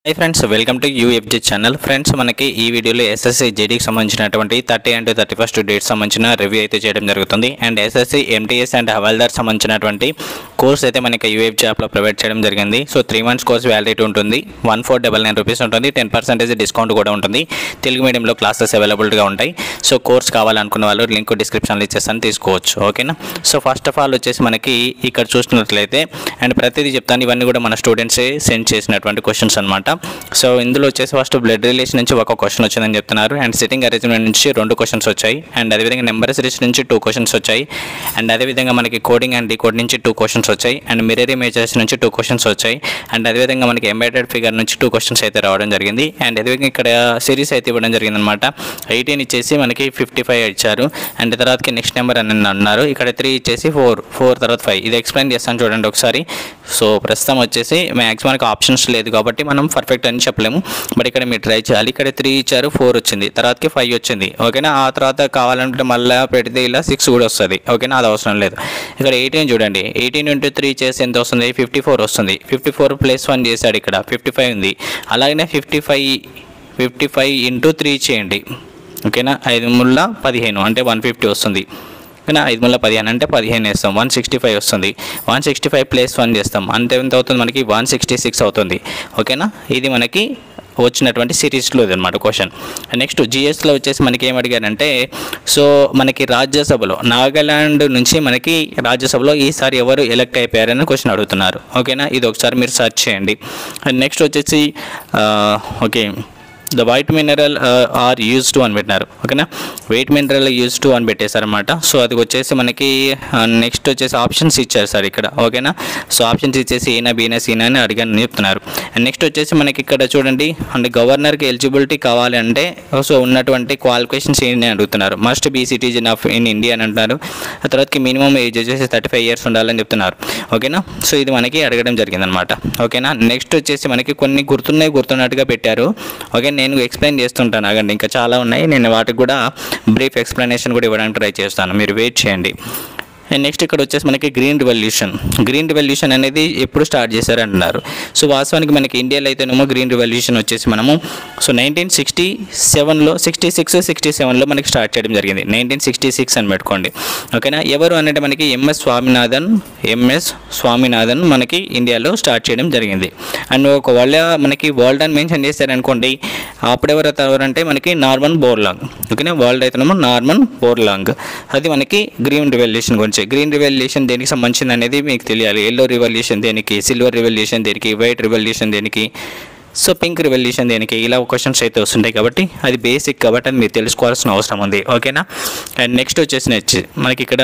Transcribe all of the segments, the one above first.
high friends welcome to UFG channel friends మనకి ఈ వీడియోలో ఎస్ఎస్సి జేడీకి సంబంధించినటువంటి thirty and thirty first date సంబంధించిన రివ్యూ అయితే చేయడం జరుగుతుంది and SSC MTS and Havaldar సంబంధించినటువంటి కోర్స్ అయితే మనకి యూఎఫ్ యాప్లో ప్రొవైడ్ చేయడం జరిగింది so three months course validity ఉంటుంది one four double nine rupees ఉంటుంది టెన్ పర్సెంటేజ్ డిస్కౌంట్ కూడా ఉంటుంది తెలుగు మీడియంలో క్లాసెస్ అవైలబుల్గా ఉంటాయి సో కోర్స్ కావాలనుకున్న వాళ్ళు లింక్ డిస్క్రిప్షన్లో ఇచ్చేస్తాను తీసుకోవచ్చు ఓకేనా సో ఫస్ట్ ఆఫ్ ఆల్ వచ్చేసి మనకి ఇక్కడ చూసినట్లయితే అండ్ ప్రతిదీ చెప్తాను ఇవన్నీ కూడా మన స్టూడెంట్సే సెండ్ చేసినటువంటి క్వశ్చన్స్ అనమాట సో ఇందులో వచ్చేసి ఫస్ట్ బ్లడ్ రిలేషన్ నుంచి ఒక క్వశ్చన్ వచ్చిందని చెప్తున్నారు అండ్ సిట్టింగ్ అరేంజ్మెంట్ నుంచి రెండు క్వశ్చన్స్ వచ్చాయి అండ్ అదేవిధంగా నెంబర్ సిరీస్ నుంచి టూ క్వశ్చన్స్ వచ్చాయి అండ్ అదేవిధంగా మనకి కోడింగ్ అండ్ డీకోడ్ నుంచి టూ క్వశ్చన్స్ వచ్చాయి అండ్ మిరర్ ఇమేజెస్ నుంచి టూ క్వశ్చన్స్ వచ్చాయి అండ్ అదేవిధంగా మనకి ఎంబెడెడ్ ఫిగర్ నుంచి టూ క్వశ్చన్స్ అయితే రావడం జరిగింది అండ్ అదేవిధంగా ఇక్కడ సిరీస్ అయితే ఇవ్వడం జరిగింది అనమాట ఎయిటీన్ ఇచ్చేసి మనకి ఫిఫ్టీ ఫైవ్ ఇచ్చారు అండ్ తర్వాతకి నెక్స్ట్ నెంబర్ అని అన్నారు ఇక్కడ త్రీ ఇచ్చేసి ఫోర్ ఫోర్ తర్వాత ఫైవ్ ఇది ఎక్స్ప్లెయిన్ చేస్తాను చూడండి ఒకసారి సో ప్రస్తుతం వచ్చేసి మ్యాక్సిమం మనకి ఆప్షన్స్ లేదు కాబట్టి మనం పర్ఫెక్ట్ అని చెప్పలేము బట్ ఇక్కడ మీరు ట్రై చేయాలి ఇక్కడ త్రీ ఇచ్చారు ఫోర్ వచ్చింది తర్వాతకి ఫైవ్ వచ్చింది ఓకేనా ఆ తర్వాత కావాలంటే మళ్ళీ పెడితే ఇలా సిక్స్ కూడా వస్తుంది ఓకేనా అది అవసరం లేదు ఇక్కడ ఎయిటీన్ చూడండి ఎయిటీన్ ఇంటూ త్రీ చేసి ఎంత వస్తుంది ఫిఫ్టీ ఫోర్ వస్తుంది ఫిఫ్టీ ఫోర్ ప్లస్ వన్ చేశాడు ఇక్కడ ఫిఫ్టీ ఫైవ్ ఉంది అలాగనే fifty five fifty five into three చేయండి ఓకేనా ఐదు ముళ్ళ పదిహేను అంటే వన్ ఫిఫ్టీ వస్తుంది ఓకేనా ఐదు ముళ్ళ పదిహేను అంటే పదిహేను వేస్తాం వన్ సిక్స్టీ ఫైవ్ వస్తుంది one sixty five plus one చేస్తాం అంటే ఎంత అవుతుంది మనకి వన్ సిక్స్టీ సిక్స్ అవుతుంది ఓకేనా ఇది మనకి వచ్చినటువంటి సిరీస్లో అనమాట క్వశ్చన్ నెక్స్ట్ జిఎస్లో వచ్చేసి మనకి ఏం అడిగారంటే సో మనకి రాజ్యసభలో నాగాలాండ్ నుంచి మనకి రాజ్యసభలో ఈసారి ఎవరు ఎలక్ట్ అయిపోయారని క్వశ్చన్ అడుగుతున్నారు ఓకేనా ఇది ఒకసారి మీరు సెర్చ్ చేయండి నెక్స్ట్ వచ్చేసి ఆ, okay the white mineral are use to అని పెట్టినారు ఓకేనా వెయిట్ మినరల్ యూజ్ టు అని పెట్టేశారనమాట సో అది వచ్చేసి మనకి నెక్స్ట్ వచ్చేసి ఆప్షన్స్ ఇచ్చారు సార్ ఇక్కడ ఓకేనా సో ఆప్షన్స్ ఇచ్చేసి ఏనా బీనా సీనా అని అడిగాను చెప్తున్నారు అండ్ నెక్స్ట్ వచ్చేసి మనకి ఇక్కడ చూడండి అంటే గవర్నర్కి ఎలిజిబిలిటీ కావాలి అంటే సో ఉన్నటువంటి క్వాలిఫికేషన్స్ ఏంటి అడుగుతున్నారు must be citizen of in India అని అంటున్నారు ఆ తర్వాతకి మినిమం ఏజ్ వచ్చేసి థర్టీ ఫైవ్ ఇయర్స్ ఉండాలని చెప్తున్నారు ఓకేనా సో ఇది మనకి అడగడం జరిగిందనమాట ఓకేనా నెక్స్ట్ వచ్చేసి మనకి కొన్ని గుర్తున్నాయి గుర్తున్నట్టుగా పెట్టారు ఓకే నేను ఎక్స్ప్లెయిన్ చేస్తుంటాను ఆగండి ఇంకా చాలా ఉన్నాయి నేను వాటికి కూడా బ్రీఫ్ ఎక్స్ప్లెనేషన్ కూడా ఇవ్వడానికి ట్రై చేస్తాను మీరు వెయిట్ చేయండి అండ్ నెక్స్ట్ ఇక్కడ వచ్చేసి మనకి గ్రీన్ రివల్యూషన్ గ్రీన్ రివల్యూషన్ అనేది ఎప్పుడు స్టార్ట్ చేశారు అంటున్నారు సో వాస్తవానికి మనకి ఇండియాలో అయితేనేమో గ్రీన్ రివల్యూషన్ వచ్చేసి మనము సో నైన్టీన్ సిక్స్టీ సెవెన్లో సిక్స్టీ సిక్స్ సిక్స్టీ సెవెన్లో మనకి స్టార్ట్ చేయడం జరిగింది నైన్టీన్ సిక్స్టీ సిక్స్ అని పెట్టుకోండి ఓకేనా ఎవరు అంటే మనకి ఎంఎస్ స్వామినాథన్ ఎంఎస్ స్వామినాథన్ మనకి ఇండియాలో స్టార్ట్ చేయడం జరిగింది అండ్ ఒకవేళ మనకి వరల్డ్ అని మెన్షన్ చేశారనుకోండి అప్పుడు ఎవరు ఎవరంటే మనకి నార్మన్ బోర్లాంగ్ ఓకేనా వరల్డ్ అయితేనేమో నార్మన్ బోర్లాంగ్ అది మనకి గ్రీన్ రివల్యూషన్ గురించి గ్రీన్ రివల్యూషన్ దేనికి సంబంధించింది అనేది మీకు తెలియాలి ఎల్లో రివల్యూషన్ దేనికి సిల్వర్ రివల్యూషన్ దేనికి వైట్ రివల్యూషన్ దేనికి సో పింక్ రివల్యూషన్ దేనికి ఇలా క్వశ్చన్స్ అయితే వస్తుంటాయి కాబట్టి అది బేసిక్ కాబట్టి అది మీరు తెలుసుకోవాల్సిన అవసరం ఉంది ఓకేనా అండ్ నెక్స్ట్ వచ్చేసి నెక్స్ట్ మనకి ఇక్కడ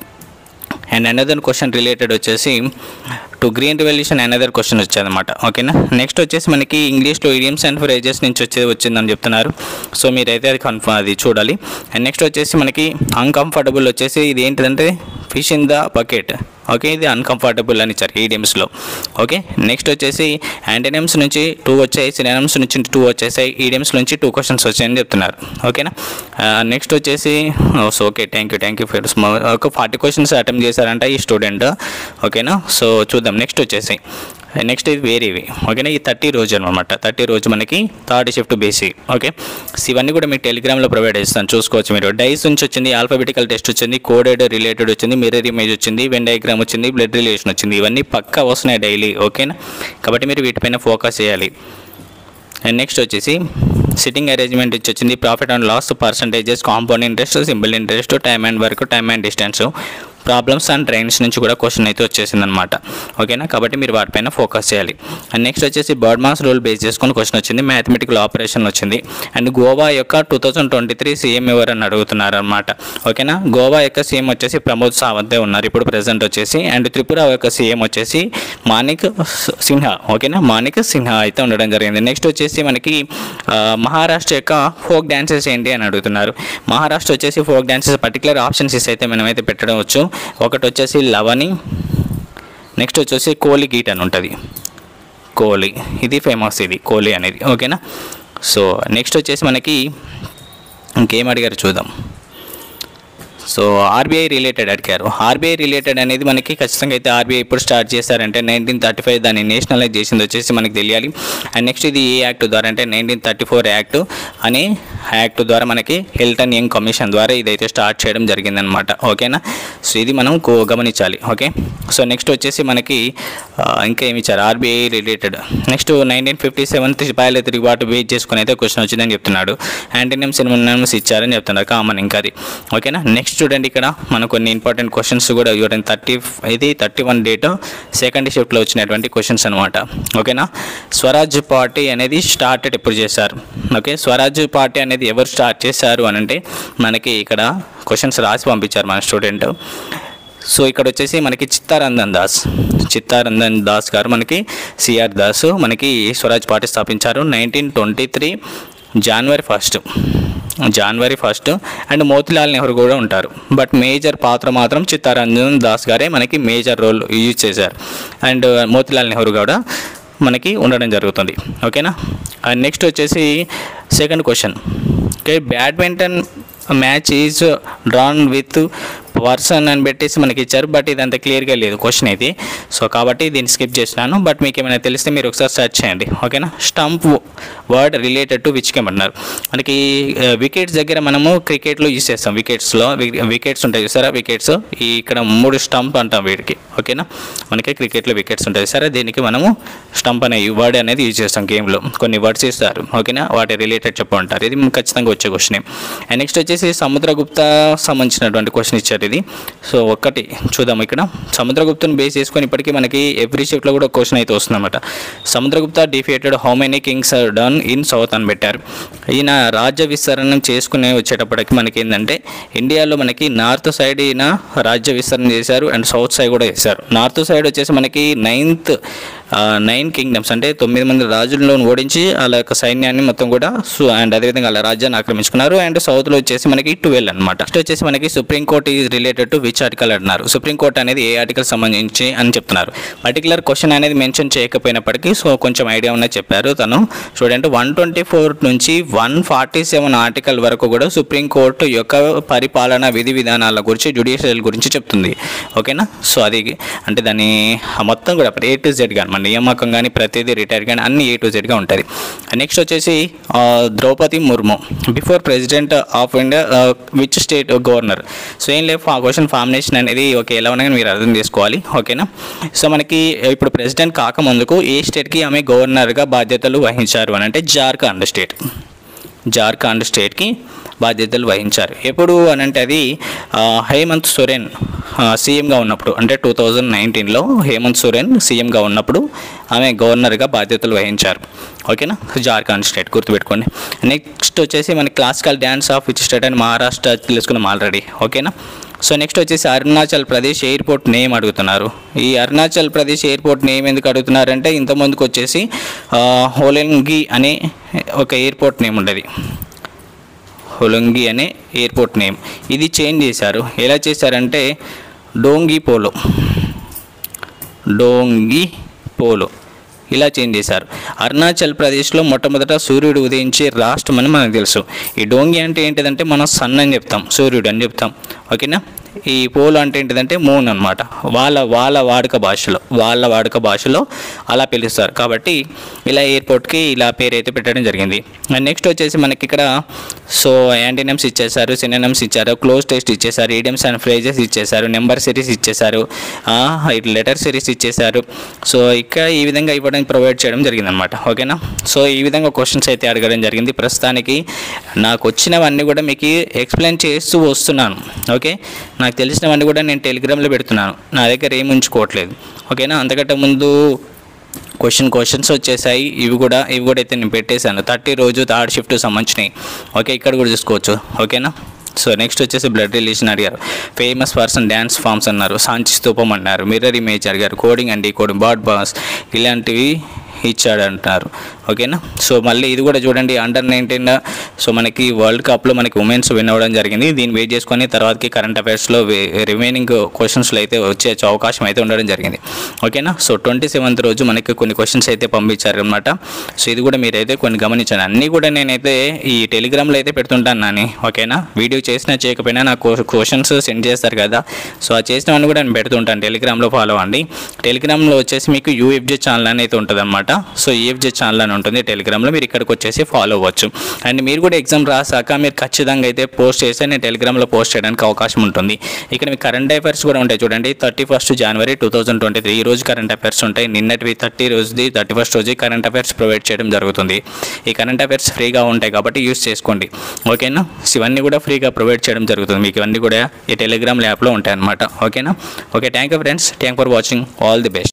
అండ్ అనదర్ క్వశ్చన్ రిలేటెడ్ వచ్చేసి to green revolution another question వచ్చేదన్నమాట ఓకేనా నెక్స్ట్ వచ్చేసి మనకి ఇంగ్లీష్లో ఇడియమ్స్ అండ్ ఫ్రేజెస్ నుంచి వచ్చేది వచ్చిందని చెప్తున్నారు సో మీరైతే అది కన్ఫర్మ్ అది చూడాలి అండ్ నెక్స్ట్ వచ్చేసి మనకి అన్కంఫర్టబుల్ వచ్చేసి ఇది ఏంటిదంటే fish in the bucket okay ఇది అన్కంఫర్టబుల్ అని ఇచ్చారు ఈడియమ్స్లో ఓకే నెక్స్ట్ వచ్చేసి యాంటనిమ్స్ నుంచి టూ వచ్చాయి సినిమమ్స్ నుంచి టూ వచ్చేసాయి ఈడియమ్స్ నుంచి టూ క్వశ్చన్స్ వచ్చాయని చెప్తున్నారు ఓకేనా నెక్స్ట్ వచ్చేసి so okay thank you thank you for ఒక ఫార్టీ క్వశ్చన్స్ అటెంప్ట్ చేశారంట ఈ స్టూడెంట్ ఓకేనా సో చూద్దాం నెక్స్ట్ వచ్చేసి నెక్స్ట్ ఇది వేరేవి ఓకేనా ఈ థర్టీ రోజు అనమాట థర్టీ రోజు మనకి థర్డ్ షిఫ్ట్ బేసి ఓకే సో ఇవన్నీ కూడా మీకు టెలిగ్రామ్లో ప్రొవైడ్ చేస్తాను చూసుకోవచ్చు మీరు డైస్ నుంచి వచ్చింది ఆల్ఫాబెటికల్ టెస్ట్ వచ్చింది కోడెడ్ రిలేటెడ్ వచ్చింది మిర్రర్ ఇమేజ్ వచ్చింది వెన్ డయాగ్రామ్ వచ్చింది బ్లడ్ రిలేషన్ వచ్చింది ఇవన్నీ పక్కా వస్తున్నాయి డైలీ ఓకేనా కాబట్టి మీరు వీటిపైన ఫోకస్ చేయాలి అండ్ నెక్స్ట్ వచ్చేసి సిట్టింగ్ అరేంజ్మెంట్ ఇచ్చి వచ్చింది profit and loss percentages compound interest simple interest time and work time and distance problems and trains నుంచి కూడా క్వశ్చన్ అయితే వచ్చేసింది అనమాట ఓకేనా కాబట్టి మీరు వాటిపైన ఫోకస్ చేయాలి అండ్ నెక్స్ట్ వచ్చేసి బర్డ్ మాస్ రూల్ బేస్ చేసుకొని క్వశ్చన్ వచ్చింది మ్యాథమెటికల్ ఆపరేషన్ వచ్చింది అండ్ గోవా యొక్క two thousand twenty three CM ఎవరని అడుగుతున్నారు అనమాట ఓకేనా గోవా యొక్క సీఎం వచ్చేసి ప్రమోద్ సావంతే ఉన్నారు ఇప్పుడు ప్రెసెంట్ వచ్చేసి అండ్ త్రిపుర యొక్క సీఎం వచ్చేసి మానిక్ సిన్హా ఓకేనా మానిక్ సిన్హా అయితే ఉండడం జరిగింది నెక్స్ట్ వచ్చేసి మనకి ఆ, మహారాష్ట్ర యొక్క ఫోక్ డ్యాన్సెస్ ఏంటి అని అడుగుతున్నారు మహారాష్ట్ర వచ్చేసి ఫోక్ డ్యాన్సెస్ పర్టికులర్ ఆప్షన్స్ అయితే మనమైతే పెట్టడం వచ్చు ఒకటి వచ్చేసి లవణి నెక్స్ట్ వచ్చేసి కోలి గీట్ అని ఉంటుంది కోలి ఇది ఫేమస్ ఇది కోలి అనేది ఓకేనా సో నెక్స్ట్ వచ్చేసి మనకి ఇంకేం అడిగారు చూద్దాం సో ఆర్బీఐ రిలేటెడ్ అడిగారు ఆర్బీఐ రిలేటెడ్ అనేది మనకి ఖచ్చితంగా అయితే ఆర్బీఐ ఇప్పుడు స్టార్ట్ చేశారంటే నైన్టీన్ థర్టీ ఫైవ్ దాన్ని నేషనలైజ్ చేసింది వచ్చేసి మనకి తెలియాలి అండ్ నెక్స్ట్ ఇది ఏ యాక్ట్ ద్వారా అంటే నైన్టీన్ థర్టీ ఫోర్ యాక్ట్ అనే యాక్ట్ ద్వారా మనకి హిల్టన్ యంగ్ కమిషన్ ద్వారా ఇదైతే స్టార్ట్ చేయడం జరిగిందనమాట ఓకేనా సో ఇది మనం కో- గమనించాలి ఓకే సో నెక్స్ట్ వచ్చేసి మనకి ఆ, ఇంకా ఏమి ఇచ్చారు RBI related next nineteen fifty seven సిపాయిల తిరుగుబాటు బేస్ చేసుకుని అయితే క్వశ్చన్ వచ్చిందని చెప్తున్నాడు యాంటీనియమ్స్ సినిమస్ ఇచ్చారని చెప్తున్నారు కామన్ ఇంకా అది ఓకేనా నెక్స్ట్ చూడండి ఇక్కడ మనకు కొన్ని ఇంపార్టెంట్ క్వశ్చన్స్ కూడా చూడండి థర్టీ ఇది థర్టీ వన్ డేట్ సెకండ్ షిఫ్ట్లో వచ్చినటువంటి క్వశ్చన్స్ అనమాట ఓకేనా స్వరాజ్ పార్టీ అనేది స్టార్టెడ్ ఎప్పుడు చేశారు ఓకే స్వరాజ్ పార్టీ అనేది ఎవరు స్టార్ట్ చేశారు అని అంటే మనకి ఇక్కడ క్వశ్చన్స్ రాసి పంపించారు మన స్టూడెంట్ సో ఇక్కడ వచ్చేసి మనకి చిత్తారంజన్ దాస్ చిత్తారంజన్ దాస్ గారు మనకి సిఆర్ దాస్ మనకి స్వరాజ్ పార్టీ స్థాపించారు నైన్టీన్ ట్వంటీ త్రీ జనవరి ఫస్ట్ జనవరి ఫస్ట్ అండ్ మోతిలాల్ నెహ్రూ కూడా ఉంటారు బట్ మేజర్ పాత్ర మాత్రం చిత్తారంజన్ దాస్ గారే మనకి మేజర్ రోల్ యూజ్ చేశారు అండ్ మోతిలాల్ నెహ్రూ కూడా మనకి ఉండడం జరుగుతుంది ఓకేనా అండ్ నెక్స్ట్ వచ్చేసి second question okay badminton match is drawn with person అని పెట్టేసి మనకి ఇచ్చారు బట్ ఇది అంత క్లియర్గా లేదు క్వశ్చన్ ఇది సో కాబట్టి దీన్ని స్కిప్ చేసినాను బట్ మీకు ఏమైనా తెలిస్తే మీరు ఒకసారి సెర్చ్ చేయండి ఓకేనా stump word related to which game అన్నారు మనకి వికెట్స్ దగ్గర మనము క్రికెట్లో యూస్ చేస్తాం వికెట్స్లో వికెట్స్ ఉంటాయి చూసారా వికెట్స్ ఈ ఇక్కడ మూడు స్టంప్ అంటాం వీటికి ఓకేనా మనకి క్రికెట్లో వికెట్స్ ఉంటాయి సరే దీనికి మనము స్టంప్ అనే వర్డ్ అనేది యూజ్ చేస్తాం గేమ్లో కొన్ని వర్డ్స్ ఇస్తారు ఓకేనా వాటి రిలేటెడ్ చెప్పమంటారు ఇది ఖచ్చితంగా వచ్చే క్వశ్చన్ అండ్ నెక్స్ట్ వచ్చేసి సముద్రగుప్త సంబంధించినటువంటి క్వశ్చన్ ఇచ్చారు ఇది సో ఒక్కటి చూద్దాం ఇక్కడ సముద్రగుప్తను బేస్ చేసుకొని ఇప్పటికీ మనకి ఎవ్రీ షిఫ్ట్లో కూడా క్వశ్చన్ అయితే వస్తుందన్నమాట Samudragupta defeated how many kings are done in south అని పెట్టారు ఈయన రాజ్య విస్తరణ చేసుకునే వచ్చేటప్పటికి మనకి ఏంటంటే ఇండియాలో మనకి నార్త్ సైడ్ ఈయన రాజ్య విస్తరణ చేశారు అండ్ సౌత్ సైడ్ కూడా చేశారు నార్త్ సైడ్ వచ్చేసి మనకి నైన్త్ నైన్ కింగ్డమ్స్ అంటే తొమ్మిది మంది రాజులను ఓడించి వాళ్ళ యొక్క సైన్యాన్ని మొత్తం కూడా సు- అండ్ అదేవిధంగా వాళ్ళ రాజ్యాన్ని ఆక్రమించుకున్నారు అండ్ సౌత్లో వచ్చేసి మనకి ట్వెల్వ్ అనమాట నెక్స్ట్ వచ్చేసి మనకి supreme court is related to which article అంటున్నారు సుప్రీంకోర్టు అనేది ఏ ఆర్టికల్ సంబంధించి అని చెప్తున్నారు పర్టికులర్ క్వశ్చన్ అనేది మెన్షన్ చేయకపోయినప్పటికీ సో కొంచెం ఐడియా ఉన్నది చెప్పారు తను స్టూడెంట్ వన్ ట్వంటీ ఫోర్ నుంచి వన్ ఫార్టీ సెవెన్ ఆర్టికల్ వరకు కూడా సుప్రీంకోర్టు యొక్క పరిపాలన విధి విధానాల గురించి జ్యుడిషియల్ గురించి చెప్తుంది ఓకేనా సో అది అంటే దాని మొత్తం కూడా ఏ టు జెడ్గా అనమాట నియామకం కానీ ప్రతిదీ రిటైర్ కానీ అన్ని ఏ టు జెడ్గా ఉంటుంది నెక్స్ట్ వచ్చేసి ఆ, Droupadi Murmu before president of India which state governor so ఏం లేదు ఆ క్వశ్చన్ ఫార్మినేషన్ అనేది ఓకే ఎలా ఉన్నా కానీ మీరు అర్థం చేసుకోవాలి ఓకేనా సో మనకి ఇప్పుడు ప్రెసిడెంట్ కాకముందుకు ఏ స్టేట్కి ఆమె గవర్నర్గా బాధ్యతలు వహించారు అని అంటే జార్ఖండ్ స్టేట్ జార్ఖండ్ స్టేట్కి బాధ్యతలు వహించారు ఎప్పుడు అని అంటే అది ఆ, హేమంత్ సోరెన్ ఆ, సీఎంగా ఉన్నప్పుడు అంటే టూ థౌజండ్ నైన్టీన్లో హేమంత్ సోరెన్ సీఎంగా ఉన్నప్పుడు ఆమె గవర్నర్గా బాధ్యతలు వహించారు ఓకేనా జార్ఖండ్ స్టేట్ గుర్తుపెట్టుకోండి నెక్స్ట్ వచ్చేసి మన classical dance of which state అని మహారాష్ట్ర తెలుసుకున్నాం ఆల్రెడీ ఓకేనా సో నెక్స్ట్ వచ్చేసి అరుణాచల్ ప్రదేశ్ ఎయిర్పోర్ట్ నేమ్ అడుగుతున్నారు ఈ అరుణాచల్ ప్రదేశ్ ఎయిర్పోర్ట్ నేమ్ ఎందుకు అడుగుతున్నారంటే ఇంతకుముందుకు వచ్చేసి ఆ, హోలెంగి అనే ఒక ఎయిర్పోర్ట్ నేమ్ ఉండేది హొలంగి అనే ఎయిర్పోర్ట్ నేమ్ ఇది చేంజ్ చేశారు ఎలా చేశారంటే డోంగి పోలో డోంగి పోలో ఇలా చేంజ్ చేశారు అరుణాచల్ ప్రదేశ్లో మొట్టమొదట సూర్యుడు ఉదయించే రాష్ట్రం అని మనకు తెలుసు ఈ డోంగి అంటే ఏంటిదంటే మనం సన్ అని చెప్తాం సూర్యుడు అని చెప్తాం ఓకేనా ఈ పోలో అంటే ఏంటిదంటే మూన్ అనమాట వాళ్ళ వాళ్ళ వాడుక భాషలో వాళ్ళ వాడుక భాషలో అలా పిలుస్తారు కాబట్టి ఇలా ఎయిర్పోర్ట్కి ఇలా పేరు అయితే పెట్టడం జరిగింది అండ్ నెక్స్ట్ వచ్చేసి మనకి ఇక్కడ సో యాంటీనమ్స్ ఇచ్చేసారు సినినమ్స్ ఇచ్చారు క్లోజ్ టెస్ట్ ఇచ్చేసారు ఈడియమ్స్ అండ్ ఫ్రేజెస్ ఇచ్చేసారు నెంబర్ సిరీస్ ఇచ్చేసారు లెటర్ సిరీస్ ఇచ్చేసారు సో ఇక్కడ ఈ విధంగా ఇవ్వడానికి ప్రొవైడ్ చేయడం జరిగింది అనమాట ఓకేనా సో ఈ విధంగా క్వశ్చన్స్ అయితే అడగడం జరిగింది ప్రస్తుతానికి నాకు వచ్చినవన్నీ కూడా మీకు ఎక్స్ప్లెయిన్ చేస్తూ వస్తున్నాను ఓకే నాకు తెలిసినవన్నీ కూడా నేను టెలిగ్రామ్లో పెడుతున్నాను నా దగ్గర ఏమి ఉంచుకోవట్లేదు ఓకేనా అంతకంటే ముందు క్వశ్చన్ క్వశ్చన్స్ వచ్చేసాయి ఇవి కూడా ఇవి కూడా అయితే నేను పెట్టేశాను థర్టీ రోజు థర్డ్ షిఫ్ట్ సంబంధించినవి ఓకే ఇక్కడ కూడా చూసుకోవచ్చు ఓకేనా సో నెక్స్ట్ వచ్చేసి బ్లడ్ రిలేషన్ అడిగారు ఫేమస్ పర్సన్ డ్యాన్స్ ఫామ్స్ అన్నారు సాంచి స్తూపం అన్నారు మిర్రర్ ఇమేజ్ అడిగారు కోడింగ్ అండ్ కోడింగ్ బాడ్ బాస్ ఇలాంటివి ఇచ్చాడు అంటున్నారు ఓకేనా సో మళ్ళీ ఇది కూడా చూడండి అండర్ నైన్టీన్ సో మనకి వరల్డ్ కప్లో మనకి ఉమెన్స్ విన్ అవ్వడం జరిగింది దీన్ని వెయిట్ చేసుకొని తర్వాతకి కరెంట్ అఫైర్స్లో రిమైనింగ్ క్వశ్చన్స్లో అయితే వచ్చే అవకాశం అయితే ఉండడం జరిగింది ఓకేనా సో ట్వంటీ సెవెంత్ రోజు మనకి కొన్ని క్వశ్చన్స్ అయితే పంపించారు అనమాట సో ఇది కూడా మీరైతే కొన్ని గమనించండి అన్నీ కూడా నేనైతే ఈ టెలిగ్రామ్లో అయితే పెడుతుంటాను నాని ఓకేనా వీడియో చేసినా చేయకపోయినా నాకు క్వశ్చన్స్ సెండ్ చేస్తారు కదా సో ఆ చేసినవన్నీ కూడా నేను పెడుతుంటాను టెలిగ్రామ్లో ఫాలో అవ్వండి టెలిగ్రామ్లో వచ్చేసి మీకు యూఎఫ్జే ఛానల్ అనేది ఉంటుంది అనమాట సో యూఎఫ్జే ఛానల్ అని ఉంటుంది టెలిగ్రామ్లో మీరు ఇక్కడికి వచ్చేసి ఫాలో అవ్వచ్చు అండ్ మీరు కూడా ఎగ్జామ్ రాసాక మీరు ఖచ్చితంగా అయితే పోస్ట్ చేస్తే నేను టెలిగ్రామ్లో పోస్ట్ చేయడానికి అవకాశం ఉంటుంది ఇక్కడ మీ కరెంట్ అఫైర్స్ కూడా ఉంటాయి చూడండి థర్టీ ఫస్ట్ జనవరి టూ థౌసండ్ ట్వంటీ త్రీ ఈ రోజు కరెంట్ అఫైర్స్ ఉంటాయి నిన్నటివి థర్టీ రోజుది థర్టీ ఫస్ట్ రోజు కరెంట్ అఫైర్స్ ప్రొవైడ్ చేయడం జరుగుతుంది ఈ కరెంట్ అఫైర్స్ ఫ్రీగా ఉంటాయి కాబట్టి యూస్ చేసుకోండి ఓకేనా సో ఇవన్నీ కూడా ఫ్రీగా ప్రొవైడ్ చేయడం జరుగుతుంది మీకు ఇవన్నీ కూడా ఈ టెలిగ్రామ్ యాప్లో ఉంటాయి అన్నమాట ఓకేనా okay thank you friends thank for watching all the best